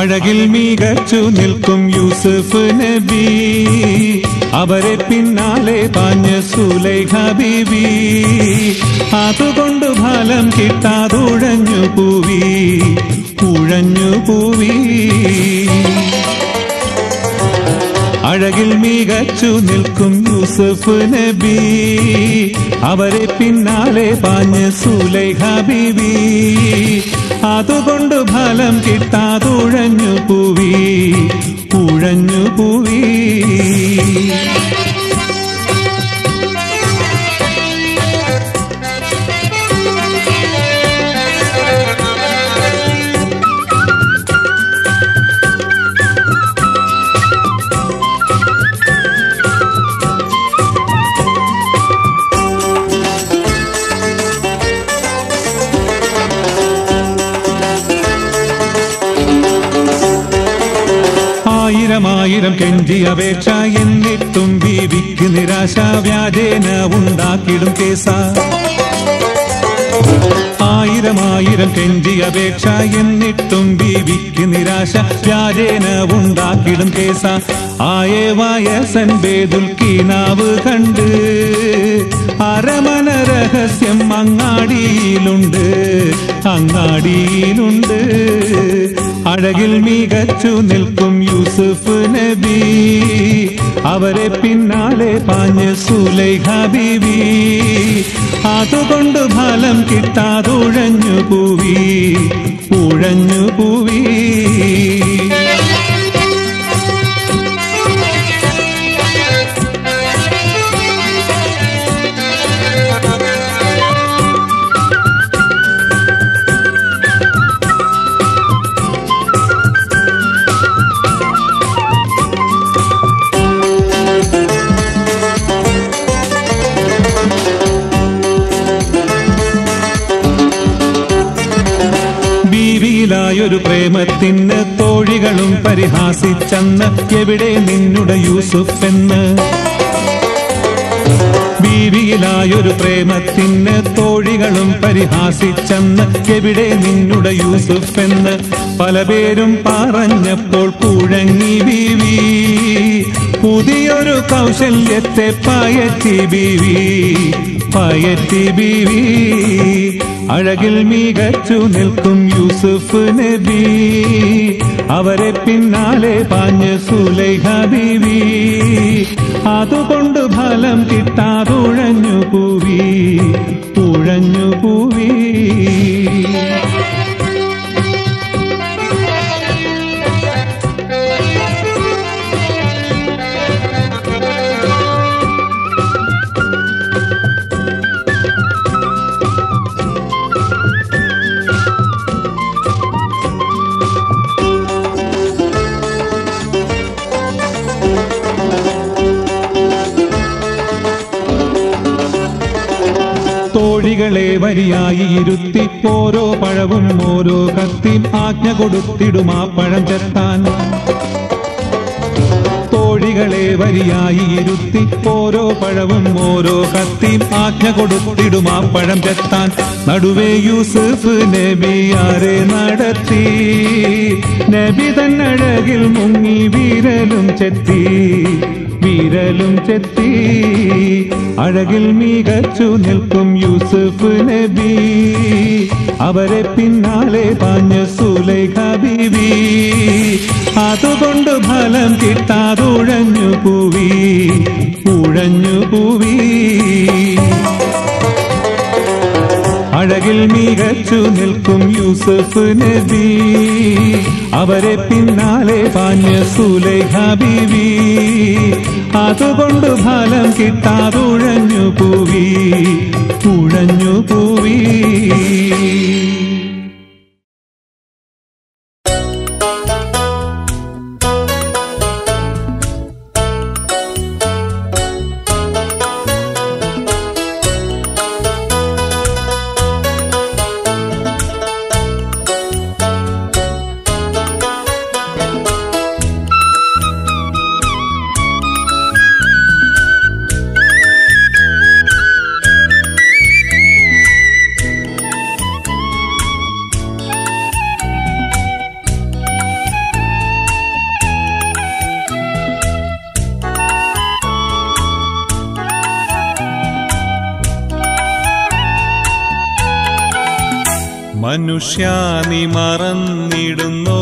അഴകിൽ മികച്ചു നിൽക്കും യൂസഫ് നബി അവരെ പിന്നാലെ പാഞ്ഞ സുലൈഖ ബീവി അതുകൊണ്ട് ഫലം കിട്ടാതുഴഞ്ഞു പൂവി ഉഴഞ്ഞു പൂവി അഴകിൽ മികച്ചു നിൽക്കും യൂസഫ് നബി അവരെ പിന്നാലെ പാഞ്ഞ സുലൈഖ ബീവി അതുകൊണ്ട് ഫലം കിട്ടാതുഴഞ്ഞു പൂവി ഉഴഞ്ഞു പൂവി ആയിരം ആയിരം കെഞ്ചി അപേക്ഷ എന്നിട്ടും ബീവിക്ക് നിരാശ വ്യാജേന ഉണ്ടാക്കിടും കേസ ആയിരം ആയിരം കെഞ്ചി അപേക്ഷ എന്നിട്ടും ബീവിക്ക് നിരാശ വ്യാജേന ഉണ്ടാക്കിടും കേസ ആയേ വയസൻ ബേദുൽ കീനാവ് കണ്ട് അരമന രഹസ്യം അങ്ങാടിയിലുണ്ട് അങ്ങാടിയിലുണ്ട് അഴകിൽ മികച്ചു നിൽക്കും യൂസുഫ് നബി അവരെ പിന്നാലെ പാഞ്ഞ സുലൈഖ ബീവി അതുകൊണ്ട് ഫലം കിട്ടാതുഴഞ്ഞു പൂവി ഉഴഞ്ഞു പൂവി ബീവിയിലായൊരു പ്രേമത്തിന് തോഴികളും പരിഹാസിച്ചന്ന് എവിടെ നിന്നുടെ യൂസുഫ് എന്ന് ബീവിയിലായൊരു പ്രേമത്തിന് തോഴികളും പരിഹാസിച്ചന്ന് എവിടെ നിന്നുടെ യൂസുഫ് എന്ന് പല പേരും പറഞ്ഞപ്പോൾ കുഴങ്ങി ബീവി പുതിയൊരു കൗശല്യത്തെ പയറ്റി ബീവി പയറ്റി ബീവി അഴകിൽ മികച്ചു നിൽക്കും യൂസുഫ് നബി അവരെ പിന്നാലെ പാഞ്ഞ സുലൈഖ ബീവി അതുകൊണ്ട് ഫലം കിട്ടാതുഴഞ്ഞു പൂവി ഉഴഞ്ഞു പൂവി തോഴികളെ വരിയായി ഇരുത്തി ഓരോ പഴവും ഓരോ കത്തിയും ആജ്ഞ കൊടുത്തിടും ആ പഴം ചെത്താൻ തോഴികളെ വരിയായി ഇരുത്തി ഓരോ പഴവും ഓരോ കത്തിയും ആജ്ഞ കൊടുത്തിടും ആ പഴം ചെത്താൻ നടുവേ യൂസുഫ് നബിയാരെ നടത്തി നബി തന്നഴകിൽ മുങ്ങി വീരലും ചെത്തി വീരലും ചെത്തി അഴകിൽ മികച്ചു നിൽക്കും യൂസുഫ് നബി അവരെ പിന്നാലെ പാഞ്ഞ സുലൈഖ ബീവി അതുകൊണ്ട് ഫലം കിട്ടാതുഴഞ്ഞു പൂവി ഉഴഞ്ഞു പൂവി അഴകിൽ മികച്ചു നിൽക്കും യൂസഫ് നബി അവരെ പിന്നാലെ പാഞ്ഞ സുലൈഖ ബീവി അതുകൊണ്ട് ഫലം കിട്ടാതുഴഞ്ഞു പൂവി ഉഴഞ്ഞു പൂവി മനുഷ്യാനി മറന്നിടുന്നോ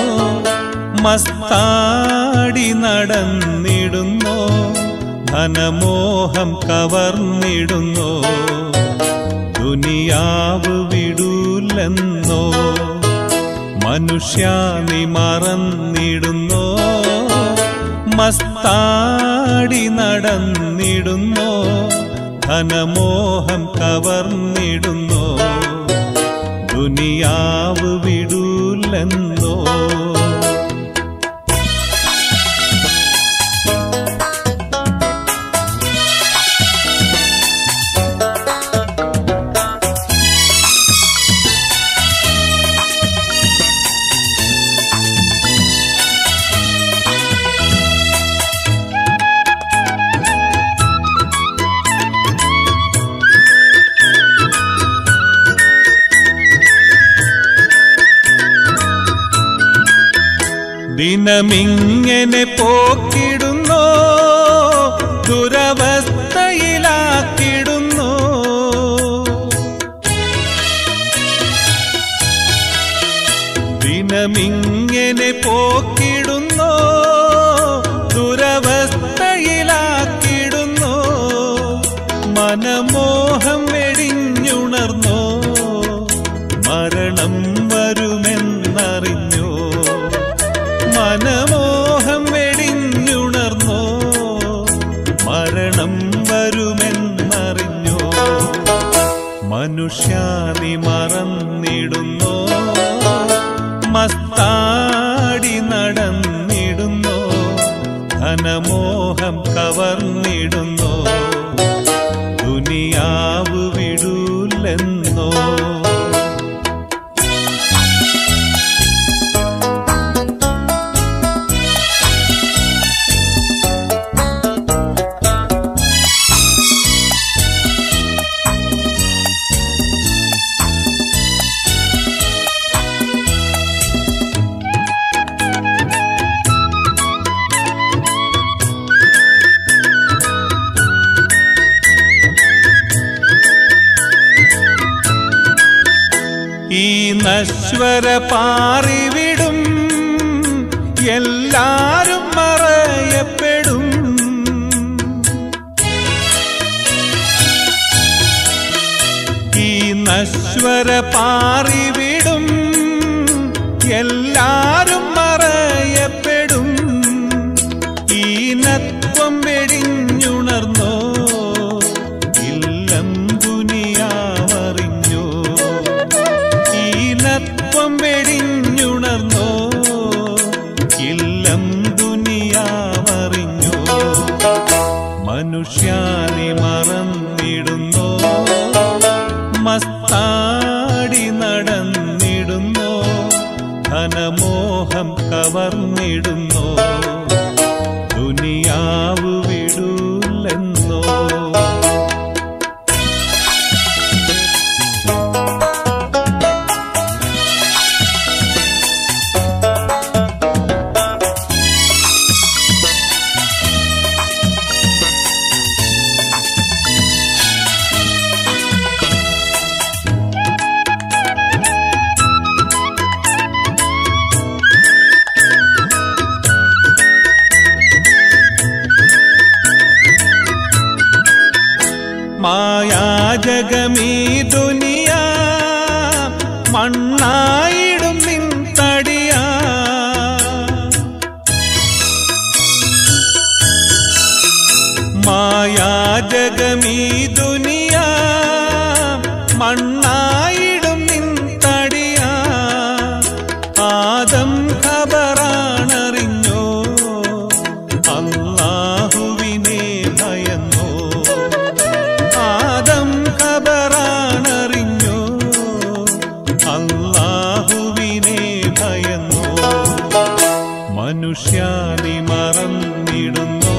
മസ്താടി നടന്നിടുന്നോ ധനമോഹം കവർന്നിടുന്നോ ദുനിയാവ് വിടൂലെന്നോ മനുഷ്യാനി മറന്നിടുന്നോ മസ്താടി നടന്നിടുന്നോ ധനമോഹം കവർന്നിടുന്നോ ദുനിയാവ് വിടൂലെന്നോ ദിനമിങ്ങനെ പോക്കിടുന്നോ ദുരവസ്ഥയിലാക്കിടുന്നു ദിനമിങ്ങനെ പോക്കിടുന്നോ ദുരവസ്ഥയിലാക്കിടുന്നു മനമോഹം വെടിഞ്ഞുണർന്നോ മരണം വരുമെന്നറിഞ്ഞോ മനമോഹം വെടിഞ്ഞുണർന്നോ മരണം വരുമെന്നറിഞ്ഞോ മനുഷ്യാനി മറന്നിടുന്നോ മസ്താടി നടന്നിടുന്നോ ധനമോഹം കവർന്നിടുന്നോ ദുനിയാവ് വിടൂലെന്നോ ഈ നശ്വര പാറിവിടും എല്ലാരും മറയപ്പെടും ഈ നശ്വര പാറിവിടും എല്ലാരും മറയപ്പെടും ഈനത്വം വെടിഞ്ഞുണർന്നോ ഇല്ലം ദുനിയാവറിഞ്ഞോ ഈനത്വം വെടിഞ്ഞുണർന്നോ ഇല്ലം ദുനിയാവറിഞ്ഞോ മനുഷ്യാനി മറന്നിടുന്നോ മസ്താടി നടന്നിടുന്നോ ധനമോഹം കവർന്നിടുന്നോ ദുനിയാവ് വിടൂലെന്നോ മായാജഗമീ ദുനിയ മണ്ണായിടും നിൻ തടിയാ മായാജഗമീ ദുനിയ മണ്ണായിടും നിൻ തടിയാ ആദം ഖബറാണറിഞ്ഞോ അള്ളാഹുവിനെ ഭയന്നോ ആദം ഖബറാണറിഞ്ഞോ അള്ളാഹുവിനെ ഭയന്നോ മനുഷ്യാനി മറന്നിടുന്നോ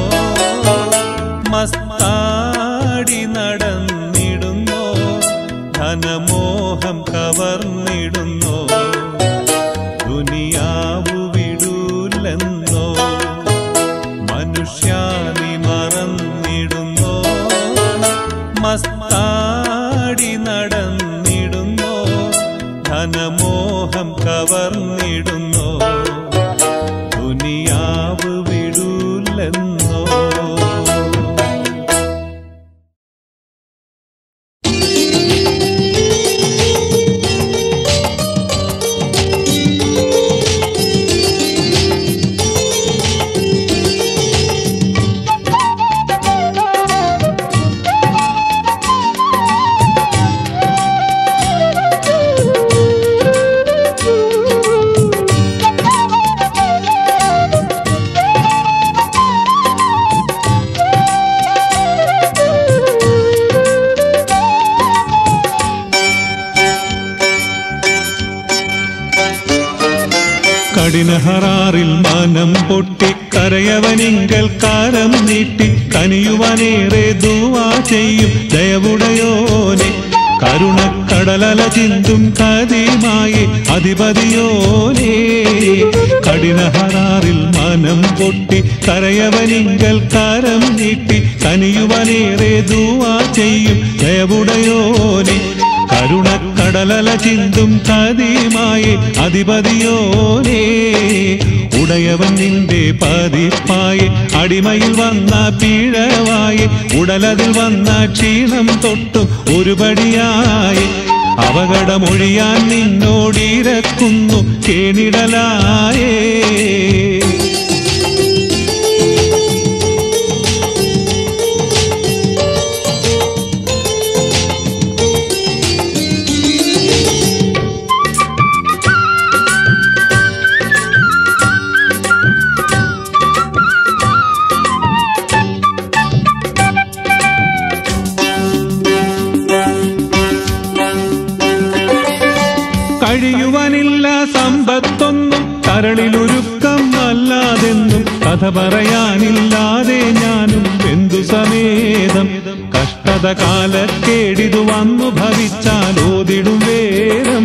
മസ്താടി നടന്നിടുന്നോ ധനമോഹം കവർന്നിടുന്നോ ദുനിയാവു വിടൂലെന്നോ മനുഷ്യാനി മറന്നിടുന്നോ മസ്താടി നടന്നിടുന്നോ കവർന്നിടുന്നോ ദുനിയാവ് വിടൂലെന്നോ കഠിനഹറാറിൽ മനം പൊട്ടി കരയവനിങ്കൽ കാരം നീട്ടി കനിയുവാനേറെ ദുവാ ചെയ്യും ദയവുടയോനെ കരുണക്കടലല ചിന്തും കതിമായി അധിപതിയോനേ കഠിനഹറാറിൽ മനം പൊട്ടി കരയവനിങ്കൽ കാരം നീട്ടി കനിയുവാനേറെ ദുവാ ചെയ്യും ദയവുടയോനെ കരുണക്കടലല ചിന്തും കതിമായി അധിപതിയോനേ ഉടയവൻ നിന്റെ പതിപ്പായി അടിമയിൽ വന്ന പീഴവായി ഉടലതിൽ വന്ന ക്ഷീണം തൊട്ടും ഒരുപടിയായി അപകടമൊഴിയാൻ നിന്നോടിരക്കുന്നു കേണിടലായേ കഴിയുവാനില്ല സമ്പത്തൊന്നും കരളിലൊരുക്കം അല്ലാതെന്നും കഥ പറയാനില്ലാതെ ഞാനും എന്തു സമേതം കഷ്ടത കാലക്കേടിതു വന്നു ഭവിച്ചാൽ ഓതിടും വേരം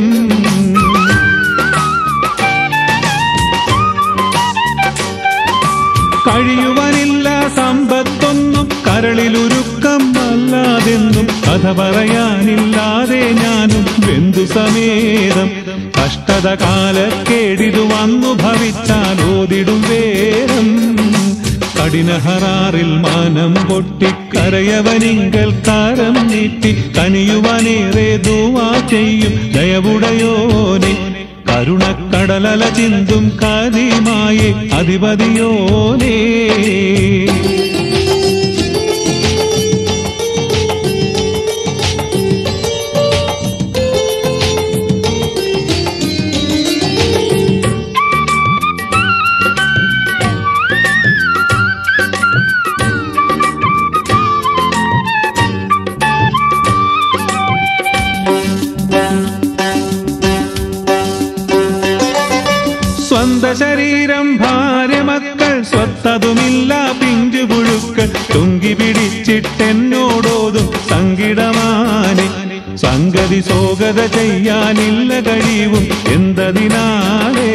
കഴിയുവാനില്ല സമ്പത്തൊന്നും കരളിലുരുക്കം അല്ലാതെന്നും കഥ പറയാനില്ലാതെ ഞാനും ബന്ധു സമേതം കഷ്ടത കാലക്കേടിതു വന്നു ഭവിച്ചാൽ ഓതിടും വേരം കഠിനഹറാറിൽ മാനം പൊട്ടിക്കരയവനിങ്കൽ കാരം നീട്ടി കനിയുവാനേറെ ദുവാ ചെയ്യും ദയവുടയോനെ കരുണക്കടലല ചിന്തും കതിമായി അധിപതിയോനേ സ്വന്ത ശരീരം ഭാര്യ മക്കൾ സ്വത്തതുമില്ല പിഞ്ചു പുഴുക്കൾ തുങ്കി പിടിച്ചിട്ടെന്നോടോതും സങ്കിടമാനെ സംഗതി സോഗത ചെയ്യാനില്ല കഴിവും എന്തതിനാലേ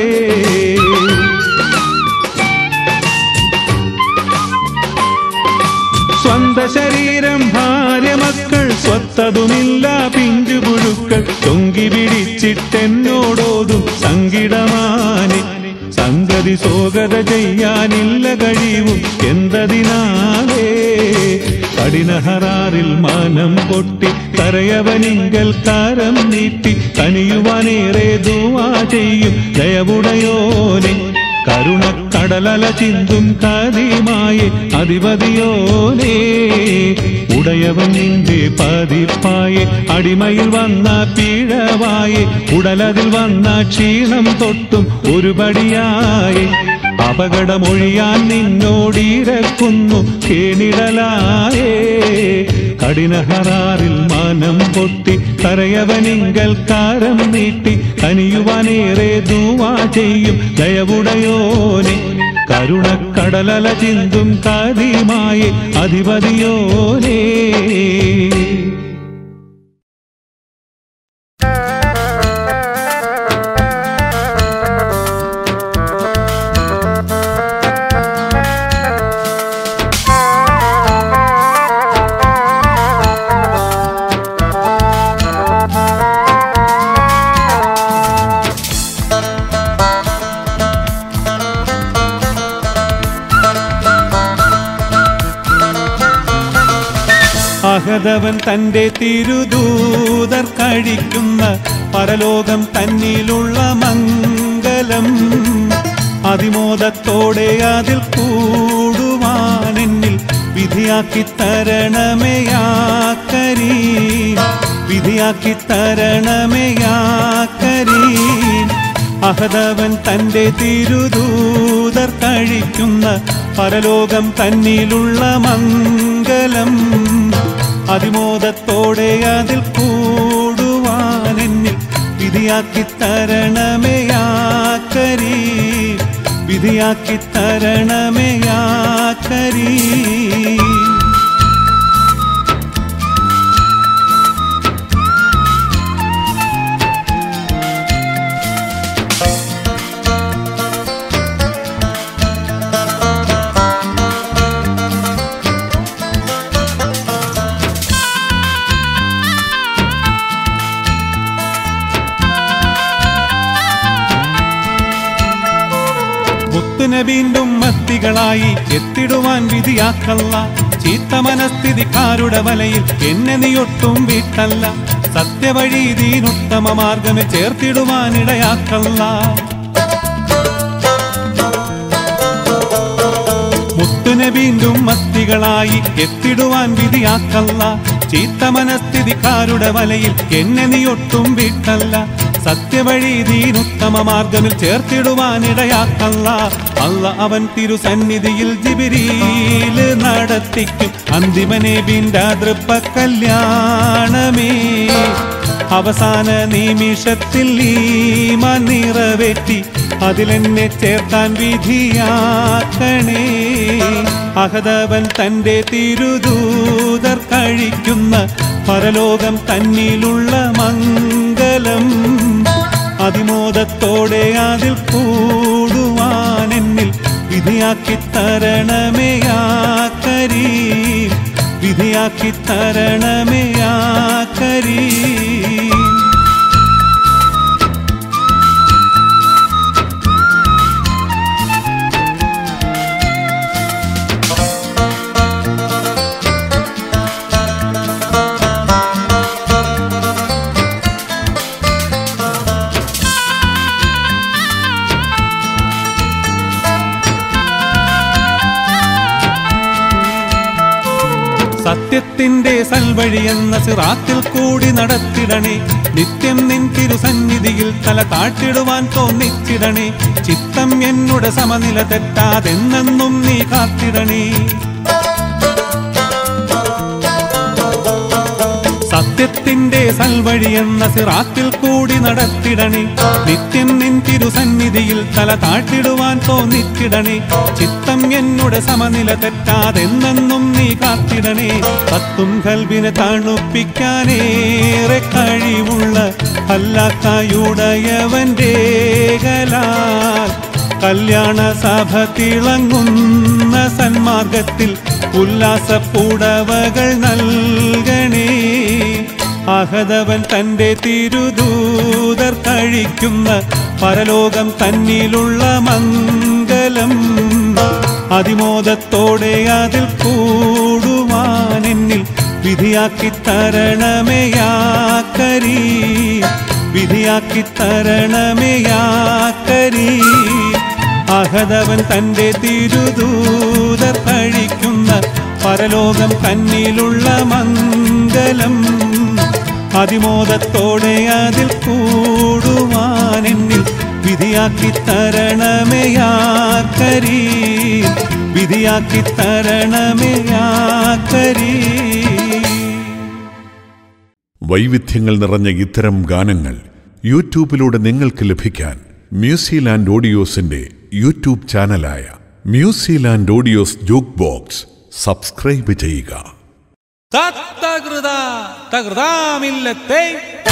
സ്വന്ത ശരീരം ഭാര്യ മക്കൾ സ്വത്തതുമില്ല പിഞ്ചു പുഴുക്കൾ തൊങ്കി പിടിച്ചിട്ടെന്നോടോതും സങ്കിടമാനെ സംഗതി സോഗത ചെയ്യാനില്ല കഴിവും എന്തതിനാലേ കഠിനഹറാറിൽ മാനം പൊട്ടി കരയവനിങ്കൽ കാരം നീട്ടി കനിയുവാനേറെ ദുവാ ചെയ്യും ദയവുടയോനെ കരുണക്കടലല ചിന്തും കതിമായി അധിപതിയോനേ ഉടയവൻ നിന്റെ പതിപ്പായി അടിമയിൽ വന്ന പിഴവായി ഉടലതിൽ വന്ന ക്ഷീണം തൊട്ടും ഒരുപടിയായി അപകടമൊഴിയാൻ നിന്നോടിരക്കുന്നു കേണിടലായേ കഠിനഹറാറിൽ മാനം പൊട്ടി കരയവനിങ്കൽ കാരം നീട്ടി കനിയുവാനേറെ ദുവാ ചെയ്യും ദയവുടയോനെ കരുണക്കടലല ചിന്തും കതിമായി അധിപതിയോനേ അഹതവൻ തന്റെ തിരുദൂതർ കഴിക്കുന്ന പരലോകം തന്നിലുള്ള മംഗലം അതിമോദത്തോടെ അതിൽ കൂടുവാൻ എന്നിൽ വിധിയാക്കി തരണമേയാക്കരീ വിധിയാക്കി തരണമേയാക്കരീ അഹദവൻ തന്റെ തിരുദൂതർ കഴിക്കുന്ന പരലോകം തന്നിലുള്ള മംഗലം അതിമോദത്തോടെ അതിൽ കൂടുവാൻ എന്നിൽ വിധിയാക്കി തരണമേയാക്കരീ വിധിയാക്കി തരണമേയാക്കരീ മുത്തുന വീണ്ടും മത്തികളായി എത്തിടുവാൻ വിധിയാക്കല്ല ചീത്ത മനസ്ഥിതിക്കാരുടെ വലയിൽ എന്നെ നീയൊട്ടും വീട്ടല്ല സത്യവഴി ദീനുത്തമ മാർഗമെ ചേർത്തിടുവാനിടയാക്കല്ല മുത്തുന വീണ്ടും മത്തികളായി എത്തിടുവാൻ വിധിയാക്കല്ല ചീത്ത മനസ്ഥിതിക്കാരുടെ വലയിൽ എന്നെ നീയൊട്ടും വീട്ടല്ല സത്യവഴി ദീനുത്തമ മാർഗമിൽ ചേർത്തിടുവാനിടയാക്കല്ല അല്ല അവൻ തിരുസന്നിധിയിൽ ജിബിരിയില് നടത്തിക്കും അന്തിമനെ ബിന്ദാതൃപ്പ കല്യാണമേ അവസാന നിമിഷത്തിൽ ഈമാൻ നിറവേറ്റി അതിലെന്നെ ചേർത്താൻ വിധിയാക്കണേ അഹദവൻ തന്റെ തിരുദൂതർ കഴിക്കുന്ന പരലോകം തന്നിലുള്ള മംഗലം അതിമോദത്തോടെ അതിൽ കൂടുവാൻ എന്നിൽ വിധിയാക്കി തരണമേയാക്കരീ വിധിയാക്കി തരണമേയാക്കരീ സത്യത്തിന്റെ സൽവഴി എന്ന സിറാത്തിൽ കൂടി നടത്തിടണേ നിത്യം നിൻ തിരുസന്നിധിയിൽ തല താഴ്ത്തിടുവാൻ തോന്നിച്ചിടണേ ചിത്തം എന്നുടെ സമനില തെറ്റാതെന്നെന്നും നീ കാത്തിടണേ സത്യത്തിന്റെ സൽവഴി എന്ന സിറാത്തിൽ കൂടി നടത്തിടണേ നിത്യം നിൻ തിരുസന്നിധിയിൽ തല താഴ്ത്തിടുവാൻ തോന്നിച്ചിടണേ ചിത്തം എന്നുടെ സമനില തെറ്റാതെന്നെന്നും നീ കാത്തിടണേ തത്തും കൽവിനെ തണുപ്പിക്കാനേറെ കഴിവുള്ള അല്ലാക്കായുടയവന്റെ കലാൽ കല്യാണ സഭ തിളങ്ങുന്ന സന്മാർഗത്തിൽ ഉല്ലാസപ്പുടവകൾ നൽകണേ അഹദവൻ തന്റെ തിരുദൂതർ കഴിക്കുന്ന പരലോകം തന്നിലുള്ള മംഗലം അതിമോദത്തോടെ അതിൽ കൂടുവാൻ എന്നിൽ വിധിയാക്കി തരണമേയാക്കരീ വിധിയാക്കി തരണമേയാക്കരീ അഹദവൻ തന്റെ തിരുദൂതർ കഴിക്കുന്ന പരലോകം തന്നിലുള്ള മംഗലം അതിമോദത്തോടെ അതിൽ കൂടുവാൻ എന്നിൽ വിധിയാക്കി തരണമേയാക്കരീ വിധിയാക്കി തരണമേയാക്കരീ വൈവിധ്യങ്ങൾ നിറഞ്ഞ ഇത്തരം ഗാനങ്ങൾ യൂട്യൂബിലൂടെ നിങ്ങൾക്ക് ലഭിക്കാൻ മ്യൂസിലാൻഡ് ഓഡിയോസിന്റെ യൂട്യൂബ് ചാനലായ Museland audios jukebox subscribe ചെയ്യുക തത്തകൃത തകൃതാമില്ലത്തെ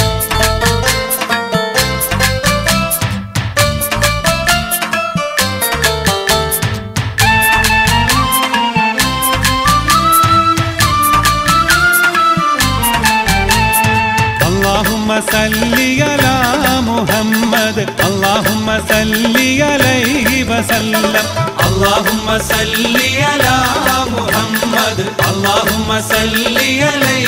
اللهم صل على محمد اللهم صل عليه وسلم اللهم صل على محمد اللهم صل عليه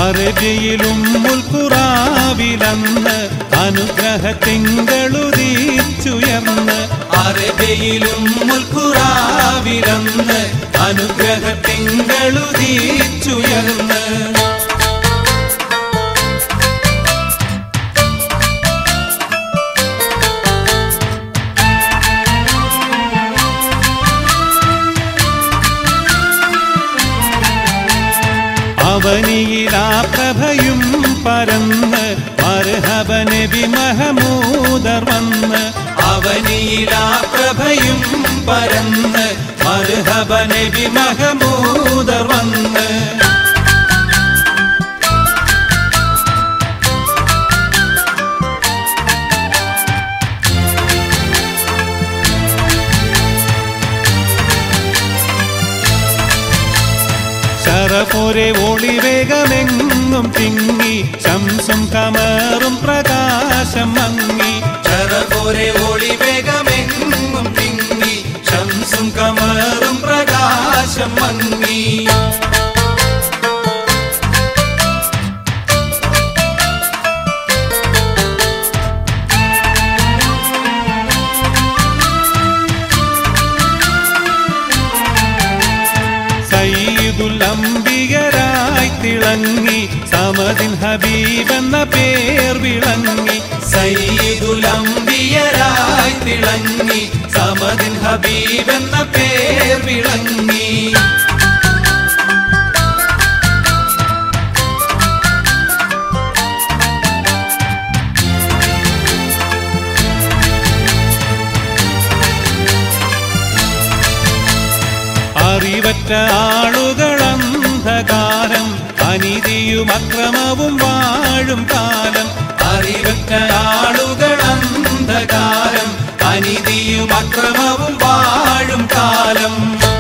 അറബിയിലും മുൽക്കുറാവിലന്ന് അനുഗ്രഹ തിങ്കളുദീച്ചുയർന്ന് അറബിയിലും മുൽക്കുറാവിലന്ന് അനുഗ്രഹ തിങ്കളുദീച്ചുയർന്ന് അവനിയിലാ പ്രഭയും പരന്ന് മർഹബനബി മഹമൂദർ വന്ന് അവനിയിലാ പ്രഭയും പരന്ന് മർഹബനബി മഹമൂദർ വന്ന് ശരപൊരെ ഒളിവേഗമെങ്ങും തിങ്ങി ശംസും കമറും പ്രകാശം മങ്ങി ശരപൊരെ ഒളിവേഗമെങ്ങും തിങ്ങി ശംസും കമറും പ്രകാശം മങ്ങി സയ്യിദുൽ അംബിയരായി തിളങ്ങി സമദിൻ ഹബീബ് എന്ന പേർ വിളങ്ങി സയ്യിദുൽ അംബിയരായി തിളങ്ങി സമദിൻ ഹബീബ് എന്ന പേർ വിളങ്ങി അറിവറ്റ ആളുകൾ അന്ധകാരം അനീതിയും അക്രമവും വാഴും കാലം അറിവറ്റ ആളുകൾ അന്ധകാരം അനീതിയും അക്രമവും വാഴും കാലം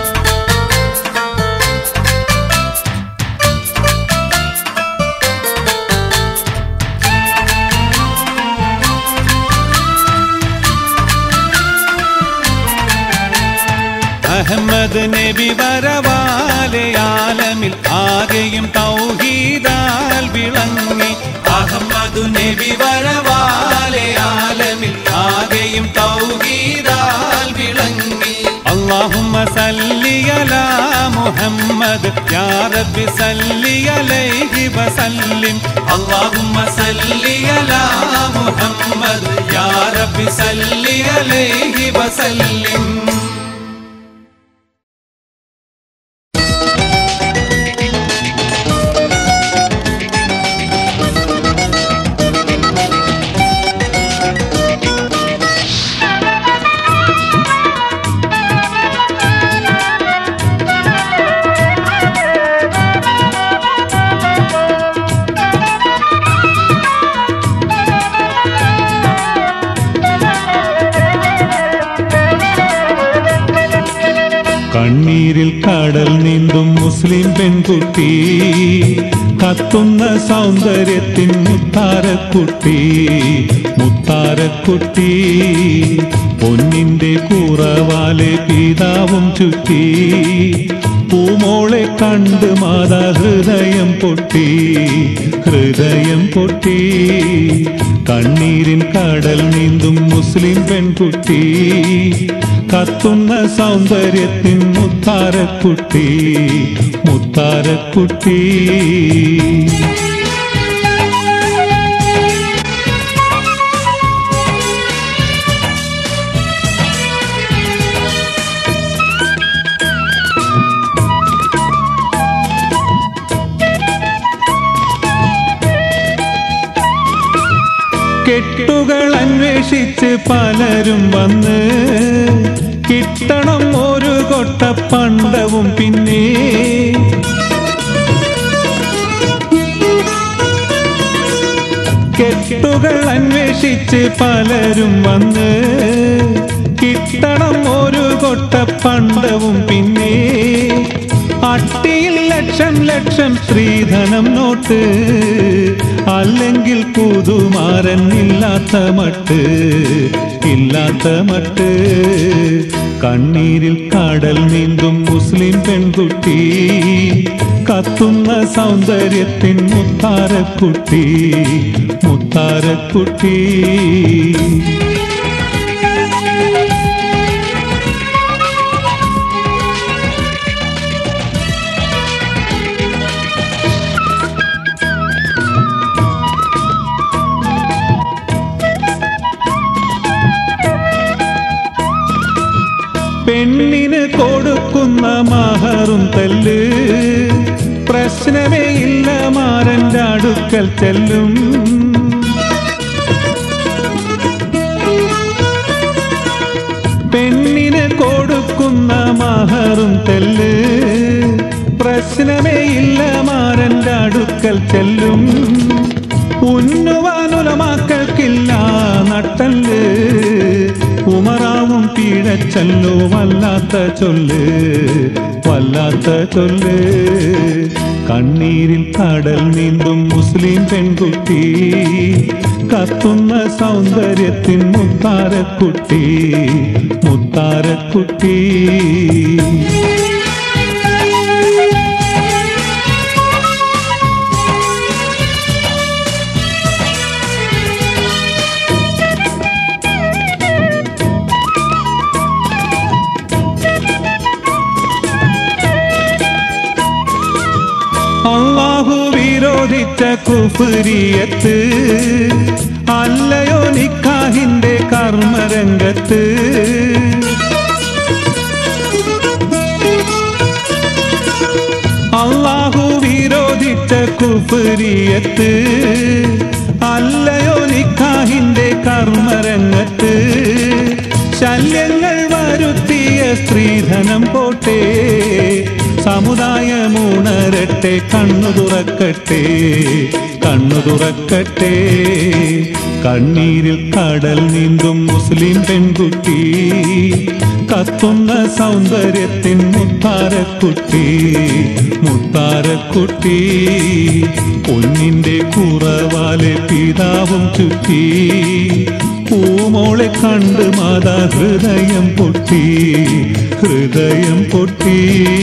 അഹമ്മദ് നബി വരവാലെ ആലമിൽ ആകെയും തൗഹീദാൽ വിളങ്ങി അഹമ്മദ് നബി വരവാലെ ആലമിൽ ആകെയും തൗഹീദാൽ വിളങ്ങി اللهم صل على محمد يا رب صل عليه وسلم اللهم صل على محمد يا رب صل عليه وسلم കണ്ണീരിൽ കടൽ നീന്തും മുസ്ലിം പെൺകുട്ടി കത്തുന്ന സൗന്ദര്യത്തിൻ മുത്താരക്കുട്ടി മുത്താരക്കുട്ടി പൊന്നിന്റെ കൂറവാലെ പിതാവും ചുറ്റി പൂമോളെ കണ്ട് മാതാ ഹൃദയം പൊട്ടി ഹൃദയം പൊട്ടി കണ്ണീരിൻ കടൽ നീന്തും മുസ്ലിം പെൺകുട്ടി കത്തുന്ന സൗന്ദര്യത്തിൻ മുത്താരക്കുട്ടി മുത്താരക്കുട്ടി കെട്ടുകൾ അന്വേഷിച്ച് പലരും വന്ന് കിട്ടണം ഒരു കൊട്ട പണ്ടവും പിന്നെ കെട്ടുകൾ അന്വേഷിച്ച് പലരും വന്ന് കിട്ടണം ഒരു കൊട്ട പണ്ടവും പിന്നെ അട്ടിയിൽ ലക്ഷം ലക്ഷം സ്ത്രീധനം നോട്ട് അല്ലെങ്കിൽ പുതുമാരൻ ഇല്ലാത്ത മട്ട് ഇല്ലാത്ത മട്ട് കണ്ണീരിൽ കടൽ നീന്തും മുസ്ലിം പെൺകുട്ടി കത്തുന്ന സൗന്ദര്യത്തിൻ മുത്താരക്കുട്ടി മുത്താരക്കുട്ടി പെണ്ണിന് കൊടുക്കുന്ന മഹറും തല്ല് പ്രശ്നമേ ഇല്ല മാരന്റെ അടുക്കൽ ചെല്ലും പെണ്ണിന് കൊടുക്കുന്ന മഹറും തെല്ല് പ്രശ്നമേ ഇല്ല മാരന്റെ അടുക്കൽ ചെല്ലും ഉന്നുവാനുലമാക്കൾക്കില്ല നട്ടല് ഉമറാവും പീഴച്ചല്ലോ വല്ലാത്ത ചൊല്ല് വല്ലാത്ത ചൊല്ല് കണ്ണീരിൽ കടൽ നീന്തും മുസ്ലിം പെൺകുട്ടി കത്തുന്ന സൗന്ദര്യത്തിൻ മുത്താരക്കുട്ടി മുത്താരക്കുട്ടി അള്ളാഹു വിരോധിച്ച കുഫുരിയത്ത് അല്ലയോ നിക്കാഹിന്റെ കർമ്മരംഗത്ത് അള്ളാഹു വിരോധിച്ച കുഫുരിയത്ത് അല്ലയോ നിക്കാഹിന്റെ കർമ്മരംഗത്ത് ശല്യങ്ങൾ വരുത്തിയ സ്ത്രീധനം പോട്ടെ സമുദായമുണരട്ടെ കണ്ണു തുറക്കട്ടെ കണ്ണു തുറക്കട്ടെ കണ്ണീരിൽ കടൽ നീന്തും മുസ്ലിം പെൺകുട്ടി കത്തുന്ന സൗന്ദര്യത്തിൻ മുത്താരക്കുട്ടി മുത്താരക്കുട്ടി പൊന്നിന്റെ കുറവാലെ പിതാവും ചുറ്റി പൂമോളെ കണ്ട് മാതാ ഹൃദയം പൊട്ടി ഹൃദയം പൊട്ടി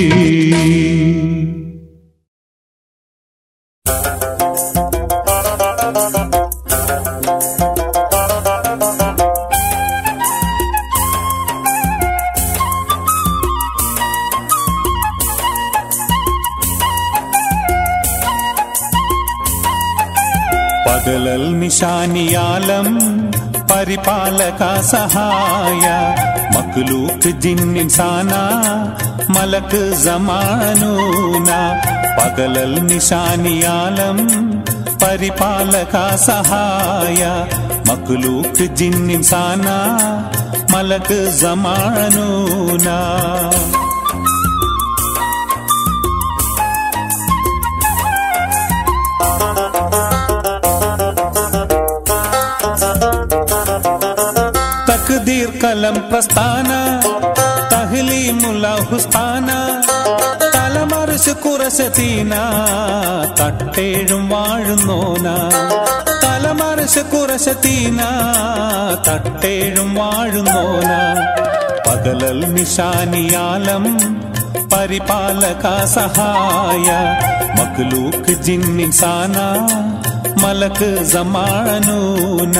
പകലൽ നിശാനിയാലം പരിപാലക സഹായ മക്ലൂക്ക് ജിന്നിൻസാന മലക്ക് ജമാനൂന പകലൽ നിശാനിയാലം പരിപാലക സഹായ മക്ലൂക്ക് ജിന്നിൻസാന മലക്ക് ജമാനൂന തക്ദീർ കലം പ്രസ്ഥാന തഹ്ലീമുല ഹുസ്താന തലമറിച്ച് കുറശത്തീന തട്ടേഴും വാഴുന്നോന തലമറിച്ച് കുറശത്തീന തട്ടേഴും വാഴുന്നോന പകലൽ നിശാനിയാലം പരിപാലക സഹായ മക്ലൂക്ക് ജിന്നിൻസാന മലക്ക് ജമാനൂന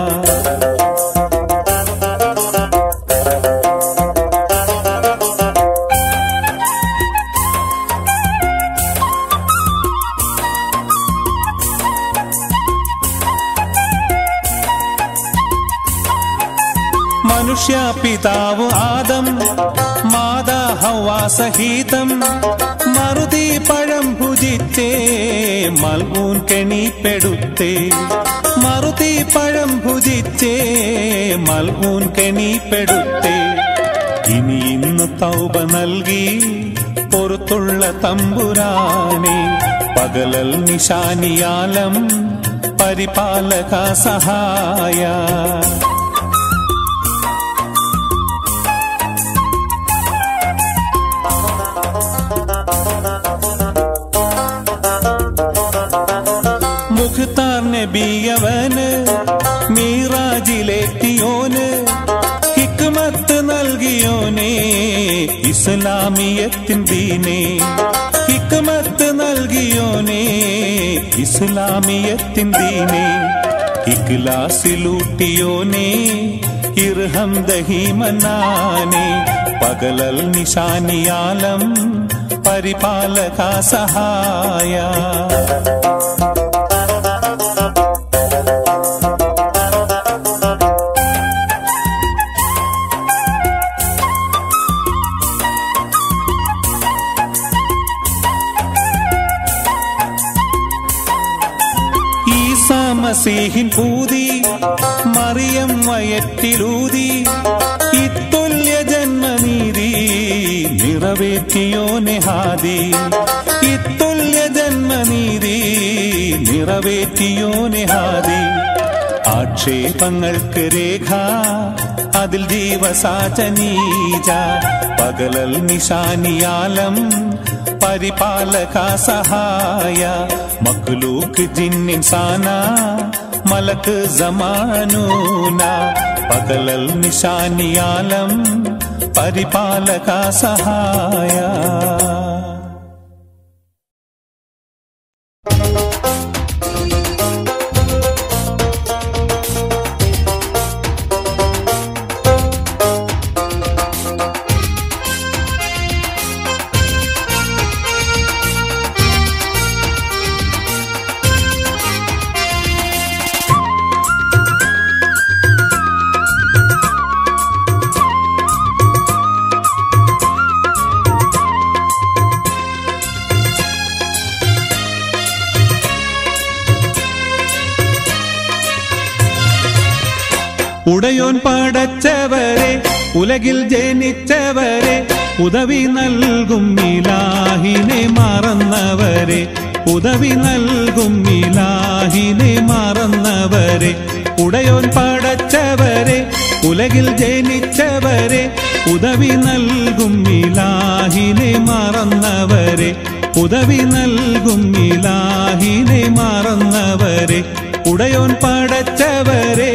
മനുഷ്യ പിതാവ് ആദം മാതാ ഹവാ സഹിതം മറുതി പഴം ഭുജിത്തേ മൽമൂൻ കെണിപ്പെടുത്തേ മറുതി പഴം ഭുജിച്ചേ മൽമൂൻ കെണിപ്പെടുത്തേ ഇനി ഇന്ന് തൗബ നൽകി പുറത്തുള്ള തമ്പുരാനെ പകലൽ നിശാനിയാലം പരിപാലക സഹായ മുഖ്താർ നബിയവന് മീറാജിലെത്തിയോന് ഹിക്മത്ത് നൽകിയോനെ ഇസ്ലാം ഇസ്ലാമിയത്തിൻ ദീനേ ഹിക്മത്ത് നൽകിയോനേ ഇസ്ലാമിയത്തിൻ ദീനേ ഇഖ്ലാസിലൂട്ടിയോനേ ഇർഹം ദഹിമനാനെ പകലൽ നിശാനിയാലം പരിപാലക സഹായ ഈസാ മസീഹിൻ പൂതി മറിയം വയറ്റിലൂതി ഇത്തുല്യ ജന്മനീതി നിറവേറ്റിയോ നെഹാദി ഇത്തുല്യ ജന്മനീതി നിറവേറ്റിയോ നെഹാദി ആക്ഷേപങ്ങൾക്ക് രേഖ അതിൽ ജീവസാചനീജ പകലൽ നിശാനിയാലം പരിപാലക സഹായ മക്ലൂക്ക് ജിന്നിൻസാന മലക്ക് ജമാനൂന പകലൽ നിശാനിയാലം പരിപാലക സഹായ ഉടയോൻ പടച്ചവരെ ഉലകിൽ ജനിച്ചവരെ ഉദവി നൽകും ഇലാഹിനെ മറന്നവരെ ഉദവി നൽകും ഇലാഹിനെ മറന്നവരെ ഉടയോൻ പടച്ചവരെ ഉലകിൽ ജനിച്ചവരെ ഉദവി നൽകും ഇലാഹിനെ മറന്നവരെ ഉദവി നൽകും ഇലാഹിനെ മറന്നവരെ ഉടയോൻ പടച്ചവരെ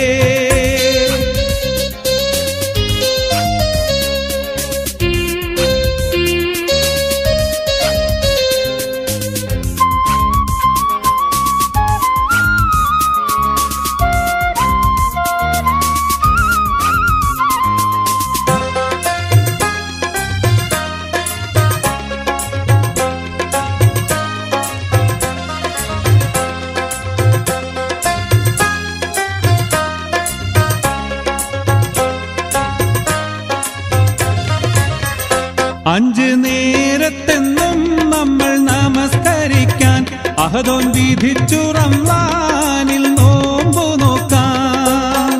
അഞ്ച് നേരത്തെന്നും നമ്മൾ നമസ്കരിക്കാൻ അഹദോൻ വിധിച്ചു റംലാനിൽ നോമ്പു നോക്കാൻ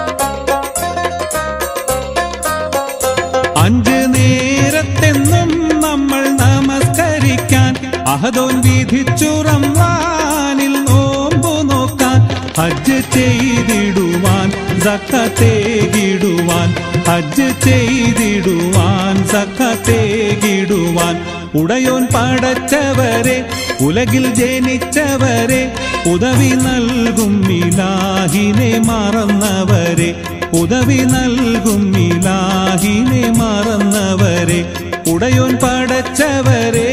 അഞ്ച് നേരത്തെന്നും നമ്മൾ നമസ്കരിക്കാൻ അഹദോൻ വിധിച്ചു റംലാനിൽ നോമ്പു നോക്കാൻ ഹജ്ജ് ചെയ്തിടുവാൻ സക്കത്തേകിടുവാൻ ഹജ്ജ് ചെയ്തിടുവാൻ സക്കത്തേകിടുവാൻ ഉടയോൻ പടച്ചവരെ ഉലകിൽ ജനിച്ചവരെ ഉദവി നൽകും ഇലാഹിനെ മറന്നവരെ ഉദവി നൽകും ഇലാഹിനെ മറന്നവരെ ഉടയോൻ പടച്ചവരെ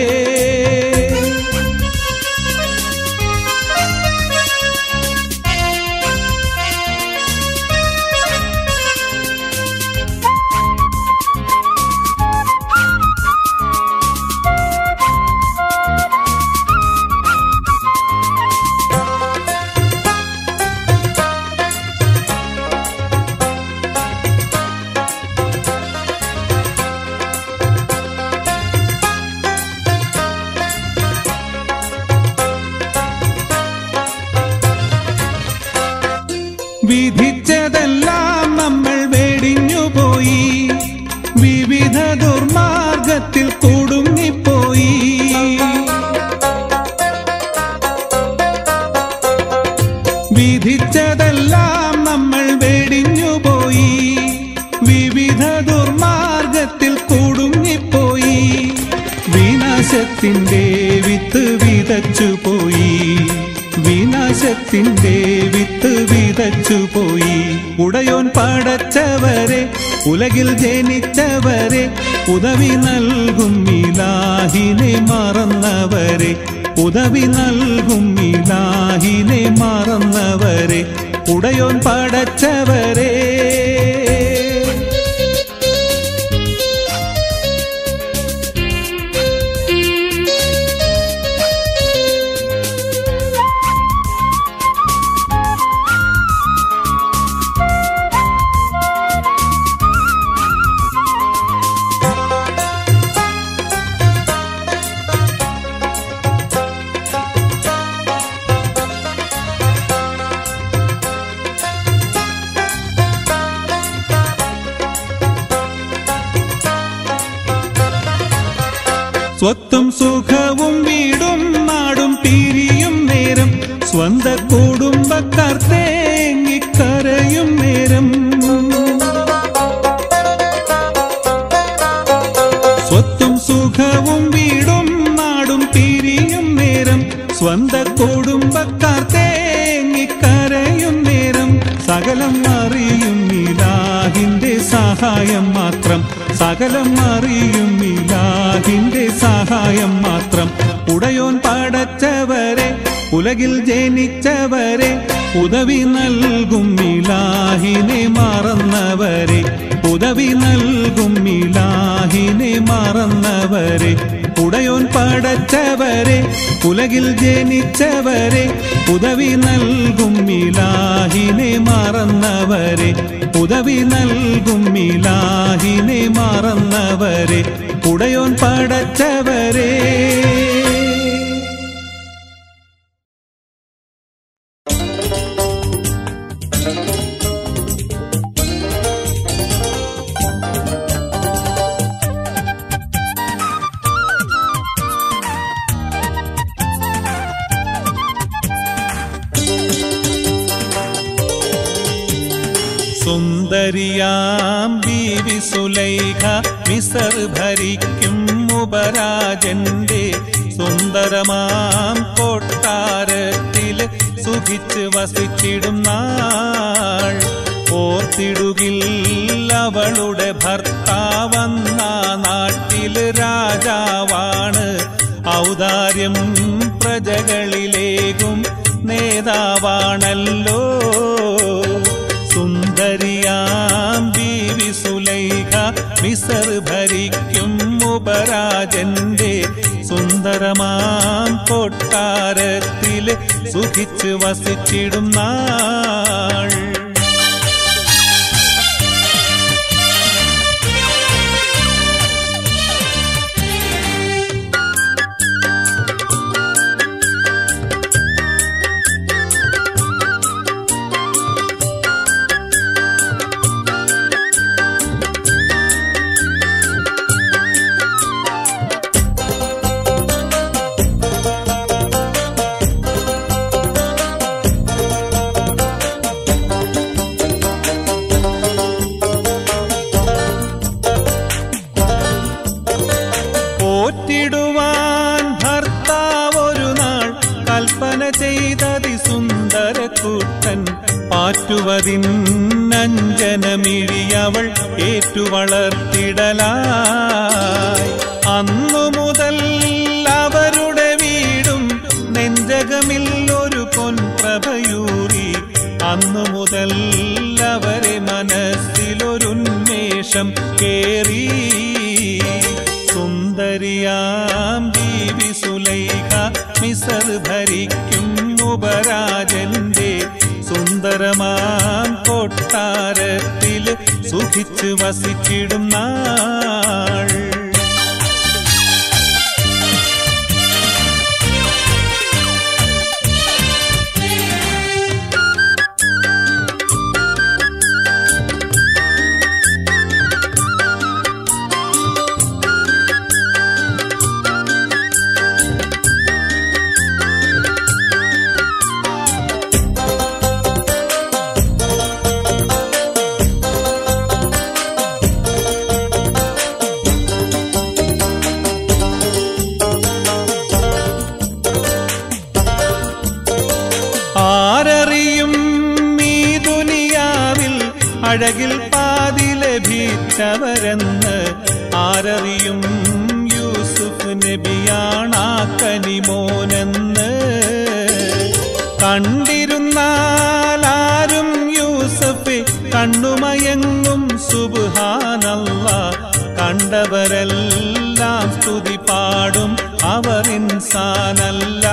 വിധിച്ചതെല്ലാം നമ്മൾ വെടിഞ്ഞുപോയി വിവിധ ദുർമാർഗത്തിൽ കുടുങ്ങിപ്പോയി വിധിച്ചതെല്ലാം നമ്മൾ വെടിഞ്ഞുപോയി വിവിധ ദുർമാർഗത്തിൽ കുടുങ്ങിപ്പോയി വിനാശത്തിന്റെ വിത്ത് വിതച്ചു പോയി വിനാശത്തിന്റെ വിത്ത് വിതച്ചു പോയി ഉടയോൻ പടച്ചവരെ ഉലകിൽ ജനിച്ചവരെ ഉദവി നൽകും ഇലാഹിനെ മറന്നവരെ ഉദവി നൽകും ഇലാഹിനെ മറന്നവരെ ഉടയോൻ പടച്ചവരെ സ്വത്തും സുഖവും വീടും നാടും പിരിയും നേരം സ്വന്ത കുടുംബക്കാർ തേങ്ങിക്കരയും നേരം സ്വത്തും സുഖവും വീടും നാടും പിരിയും നേരം സ്വന്ത കുടുംബക്കാർ തേങ്ങിക്കരയും നേരം സകലം അറിയും ഇലാഹിന്റെ സഹായം മാത്രം സകലം അറിയും ഇലാഹിന്റെ സഹായം മാത്രം ഉടയോൻ പടച്ചവരെ ഉലകിൽ ജനിച്ചവരെ ഉദവി നൽകും ഇലാഹിനെ മറന്നവരെ ഉദവി നൽകും ഇലാഹിനെ മറന്നവരെ ഉടയോൻ പടച്ചവരെ ഉലകിൽ ജനിച്ചവരെ ഉദവി നൽകും ഇലാഹിനെ മറന്നവരെ ഉദവി നൽകും ഇലാഹിനെ മറന്നവരെ ഉടയോൻ പടച്ചവരെ സുന്ദരിയാം ബീവി സുലൈഖ മിസർ ഭരിക്കും ഉപരാജന്റെ സുന്ദരമാം കൊട്ടാരത്തിൽ സുഖിച്ച് വസിച്ചിടും നാൾ ഓർത്തിടുകിൽ അവളുടെ ഭർത്താവന്ന നാട്ടിൽ രാജാവാണ് ഔദാര്യം പ്രജകളിലേകും നേതാവാണല്ലോ സുന്ദരിയാം ബീവി സുലൈഖ മിസർ ഭരിക്കും ഉപരാജന്റെ സുന്ദരമാം കൊട്ടാരത്തിൽ സുഖിച്ച് വസിച്ചിടും നാൾ പോറ്റിടുവാൻ ഭർത്താവ് ഒരു നാൾ കൽപ്പന ചെയ്തതി സുന്ദരക്കൂട്ടൻ പാറ്റുവതിന്നഞ്ജനമിഴിയവൾ ഏറ്റുവളർത്തിടലായി അന്നു മുതൽ അവരുടെ വീടും നെഞ്ചകമിൽ ഒരു പൊൻപ്രഭയൂറി അന്നു മുതൽ അവരെ മനസ്സിലൊരുന്മേഷം കേറി സുന്ദരിയാം ബീവി സുലൈഖ മിസർ ഭരിക്കും ഉപരാജന്റെ സുന്ദരമാം കൊട്ടാരത്തിൽ സുഖിച്ച് വസിച്ചിടും നാൾ ആരറിയും ഈ ദുനിയാവിൽ അഴകിൽ പാതി ലഭിച്ചവരെന്ന് ആരറിയും യൂസുഫ് നബിയാണാ കനിമോനെന്ന് കണ്ടിരുന്നാലാരും യൂസഫ് കണ്ണുമയങ്ങും സുബ്ഹാനല്ല കണ്ടവരെല്ലാം സ്തുതി പാടും അവർ ഇൻസാനല്ല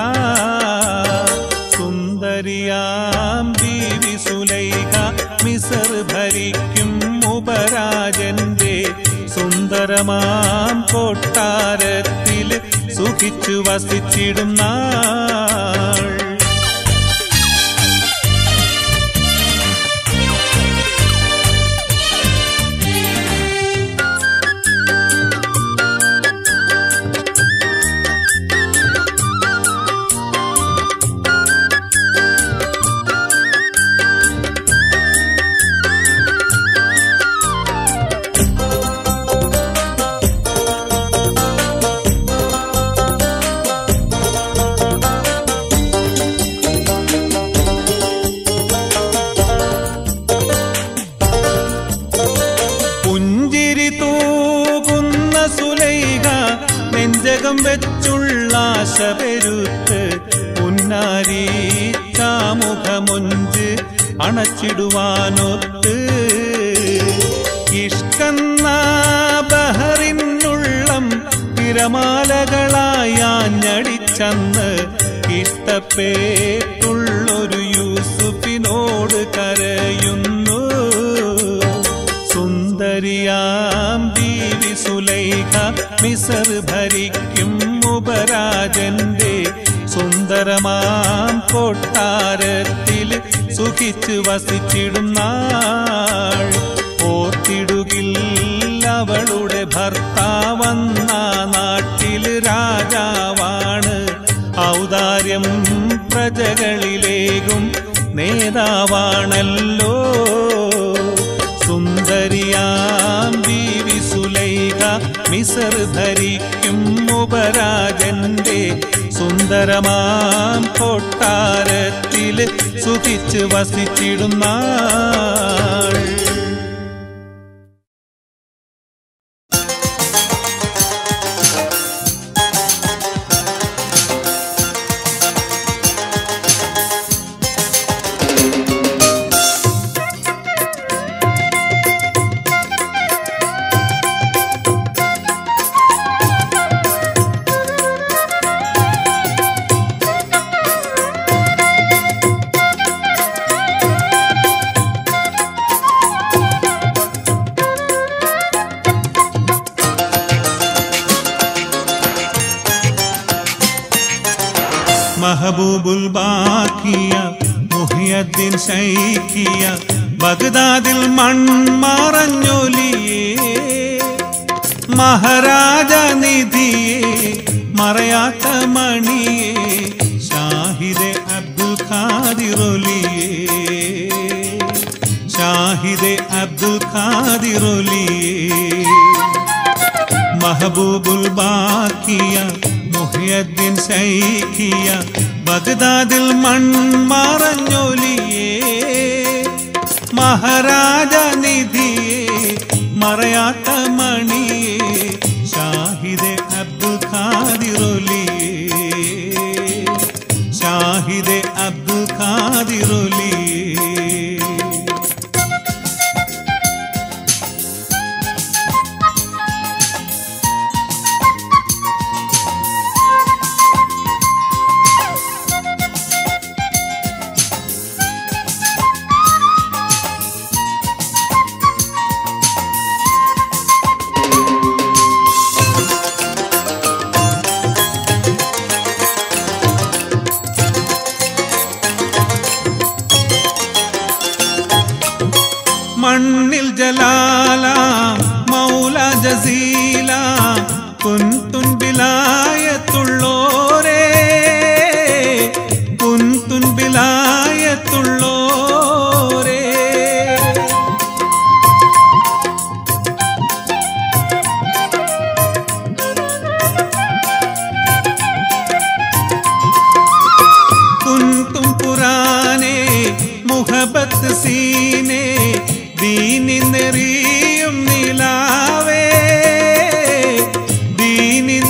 സുന്ദരിയാം ബീവി സുലൈഖ മിസർ ഭരിക്കും ഉപരാജന്റെ സുന്ദരമാം കൊട്ടാരത്തിൽ സുഖിച്ചു വസിച്ചിടും നാൾ പുഞ്ചിരി തൂകുന്ന സുലൈക നെഞ്ചകം വെച്ചുള്ള ആശ പെരുത്ത് പുന്നാരി ചാമുഖമൊഞ്ച് അണച്ചിടുവാനൊത്ത് ഇഷ്കന്ന ബഹറിനുള്ളം തിരമാലകളായി ആഞ്ഞടിച്ചന്ന് ഇഷ്ടപ്പേട്ടുള്ളൊരു യൂസുഫിനോട് കരയുന്നു സുന്ദരിയാം ബീവി സുലൈഖ മിസർ ഭരിക്കും ഉപരാജന്റെ സുന്ദരമാം കൊട്ടാരത്തിൽ സുഖിച്ച് വസിച്ചിടും നാൾ ഓർത്തിടുകിൽ അവളുടെ ഭർത്താവന്ന നാട്ടിൽ രാജാവാണ് ഔദാര്യം പ്രജകളിലേകും നേതാവാണല്ലോ സുന്ദരിയാം ബീവി സുലൈഖ മിസർ ഭരിക്കും ഉപരാജന്റെ സുന്ദരമാം കൊട്ടാരത്തിൽ സുഖിച്ച് വസിച്ചിടും നാൾ മഹബൂബുൽ ബാക്കിയ മുഹിയദ്ദീൻ ശൈക്കിയ ബഗ്ദാദിൽ മൺമറഞ്ഞൊലിയേ മഹാരാജ നിധിയെ മറയാത്ത മണിയെ ഷാഹിദെ അബ്ദുൽ ഖാദിറൊലിയേ ഷാഹിദെ അബ്ദുൽ ഖാദിറൊലിയേ മഹബൂബുൽ ബാക്കിയ മുഹിയദ്ദീൻ ശൈഖിയ ബഗ്ദാദിൽ മൺമറഞ്ഞൊലിയേ മഹാരാജ നിധിയെ മറയാത്ത മണിയെ ഷാഹിദെ അബ്ദുൽ ഖാദിറൊലിയേ ഷാഹിദെ അബ്ദുൽ ഖാദിറൊലിയേ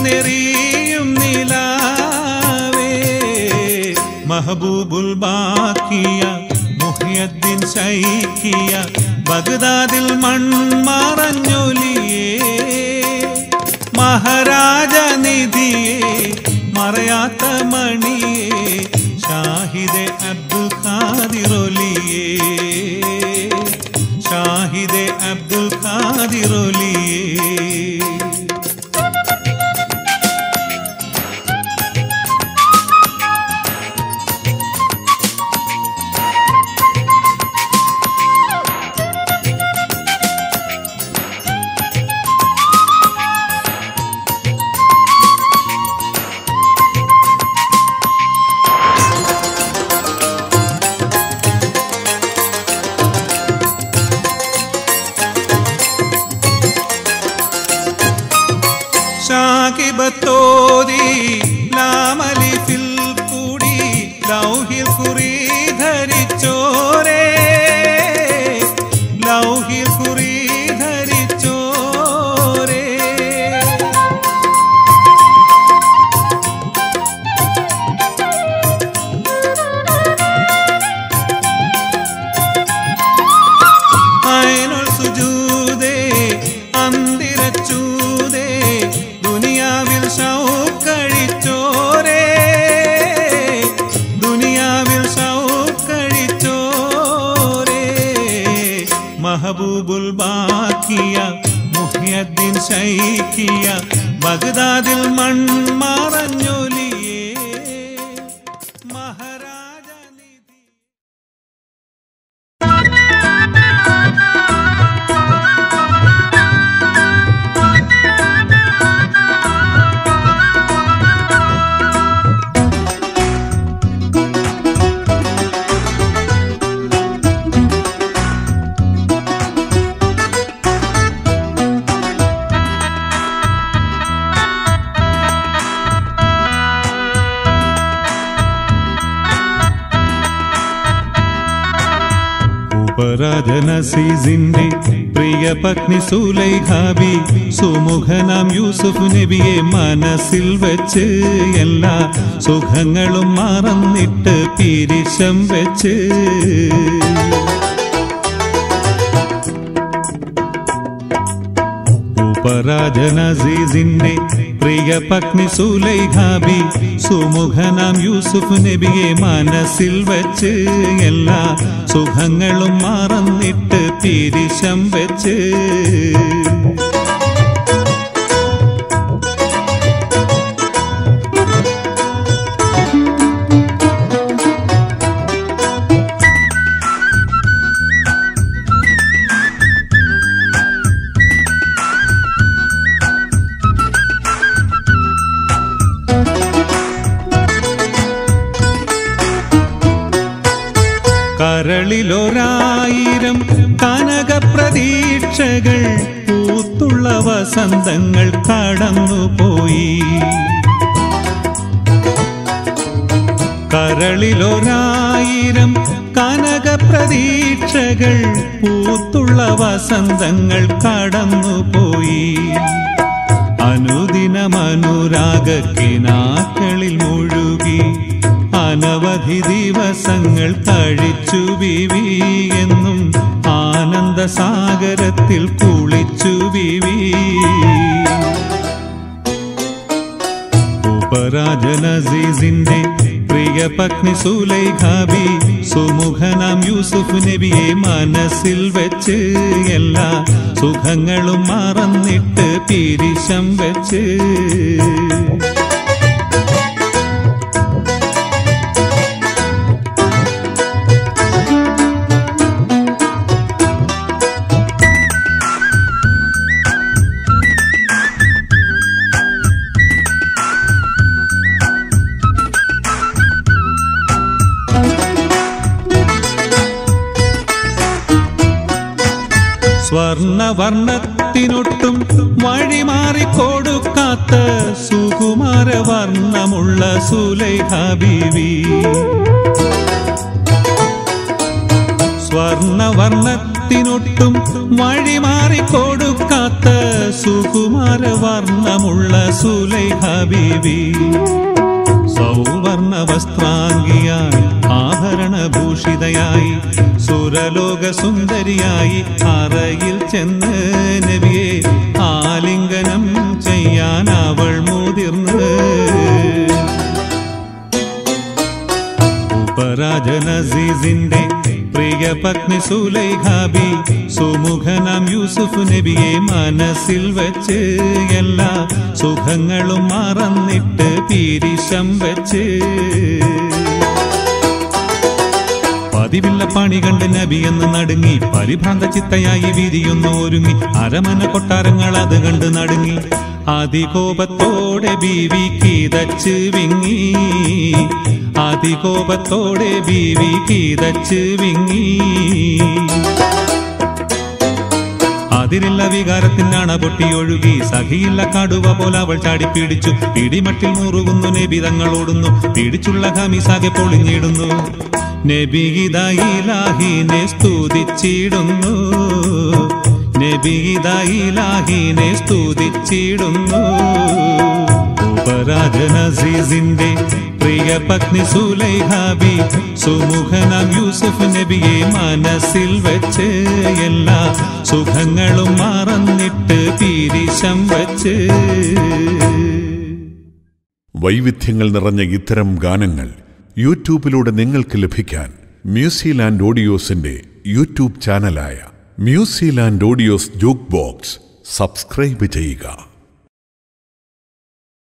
നെറിയും നിലാവേ മഹബൂബുൽ ബാക്കിയ മുഹിയദ്ദീൻ ശൈക്കിയ ബഗ്ദാദിൽ മൺമറഞ്ഞൊലിയേ മഹാരാജ നിധിയേ മറയാത്ത മണിയേ ഷാഹിദെ അബ്ദുൽ ഖാദിറൊലിയേ ഷാഹിദെ അബ്ദുൽ ഖാദിറൊലിയേ ഷാകിബത്തോതി ലാമലിഫിൽ കൂടി ലൗഹിൽ കുറി ധരിച്ചോരേ ലൗഹിൽ കുറി ധരിച്ചോരേ അയനുൽ സുജൂദേ അന്തിരച്ചൂതേ ദുനിയാവിൽ ഷൗക്കഴിച്ചോരേ ദുനിയാവിൽ ഷൗക്കഴിച്ചോരേ മഹബൂബുൽ ബാക്കിയ മുഹിയദ്ദീൻ ശൈക്കിയ ബഗ്ദാദിൽ മൺമറഞ്ഞൊലിയേ മഹാരാജ നിധി ഉപരാജനസീസിന്റെ പ്രിയ പത്നി സുലൈഖാബി സുമുഖനാം യൂസുഫ് നബിയെ മനസ്സിൽ വെച്ച് എല്ലാ സുഖങ്ങളും മറന്നിട്ട് പിരിശം വെച്ച് ഉപരാജനസീസിന്റെ പ്രിയ പത്നി സുലൈഖാബി സുമുഖനാം യൂസുഫ് നബിയെ മനസ്സിൽ വെച്ച് എല്ലാ സുഖങ്ങളും മറന്നിട്ട് തിരിശം വെച്ച് കരളിലൊരായിരം കനക പ്രതീക്ഷകൾ പൂത്തുള്ള വസന്തങ്ങൾ കടന്നുപോയി കരളിലൊരായിരം കനക പ്രതീക്ഷകൾ പൂത്തുള്ള വസന്തങ്ങൾ കടന്നുപോയി അനുദിനമനുരാഗക്കിനാക്കളിൽ മുഴുകി അനവധി ദിവസങ്ങൾ കഴിച്ചു വിവി എന്നും ആനന്ദസാഗരത്തിൽ കുളിച്ചു വിവി ഉപരാജനസീസിന്റെ പ്രിയ പത്നി സുലൈഖാബി സുമുഖനാം യൂസുഫ് നബിയെ മനസ്സിൽ വെച്ച് എല്ലാ സുഖങ്ങളും മറന്നിട്ട് പിരിശം വെച്ച് സ്വർണവർണ്ണത്തിനൊട്ടും വഴിമാറി കൊടുക്കാത്ത സുകുമാര വർണ്ണമുള്ള സുലൈഖ ബീവി സ്വർണവർണ്ണത്തിനൊട്ടും വഴിമാറി കൊടുക്കാത്ത സുകുമാര വർണ്ണമുള്ള സുലൈഹ ബീവി സൗവർണ വസ്ത്രാംഗിയായി ആഭരണഭൂഷിതയായി സുരലോക സുന്ദരിയായി അറയിൽ ചെന്ന് നബിയെ ആലിംഗനം ചെയ്യാൻ അവൾ മുതിർന്ന് ഉപരാജനസീസിന്റെ പ്രിയ പത്നി സുലൈഖാബി സുമുഖനാം യൂസുഫ് നബിയെ മനസ്സിൽ വെച്ച് എല്ലാ സുഖങ്ങളും മറന്നിട്ട് പീരിശം വെച്ച് പതിവില്ല പണി കണ്ട് നബി എന്ന് നടുങ്ങി പരിഭ്രാന്ത ചിത്തയായി വിരിയൊന്നു ഒരുങ്ങി അരമന കൊട്ടാരങ്ങൾ അത് കണ്ട് നടുങ്ങി അതികോപത്തോടെ ബീവി കീതച്ച് വിങ്ങി അതികോപത്തോടെ ബീവി കീതച്ച് വിങ്ങി അതിരില്ല വികാരത്തിനാണ് പൊട്ടിയൊഴുകി സഖിയില്ല കടുവ പോലെ അവൾ ചാടി പിടിച്ചു പിടിമട്ടിൽ മുറുകുന്നു നബി തങ്ങൾ ഓടുന്നു പിടിച്ചുള്ള ഹമിസാകെ പൊളിഞ്ഞിടുന്നു നബിയിലാഹിനെ സ്തുതിച്ചിടുന്നു നബിയിലാഹിനെ സ്തുതിച്ചിടുന്നു ഉപരാജനസീസിന്റെ പ്രിയ പത്നി സുലൈഹാബി സുമുഖനാം യൂസുഫ് നബിയെ മനസ്സിൽ വെച്ച് എല്ലാ സുഖങ്ങളും മറന്നിട്ട് പീരിശം വെച്ച് വൈവിധ്യങ്ങൾ നിറഞ്ഞ ഇത്തരം ഗാനങ്ങൾ യൂട്യൂബിലൂടെ നിങ്ങൾക്ക് ലഭിക്കാൻ മ്യൂസിലാൻഡ് ഓഡിയോസിന്റെ യൂട്യൂബ് ചാനലായ Museland audios jukebox subscribe ചെയ്യുക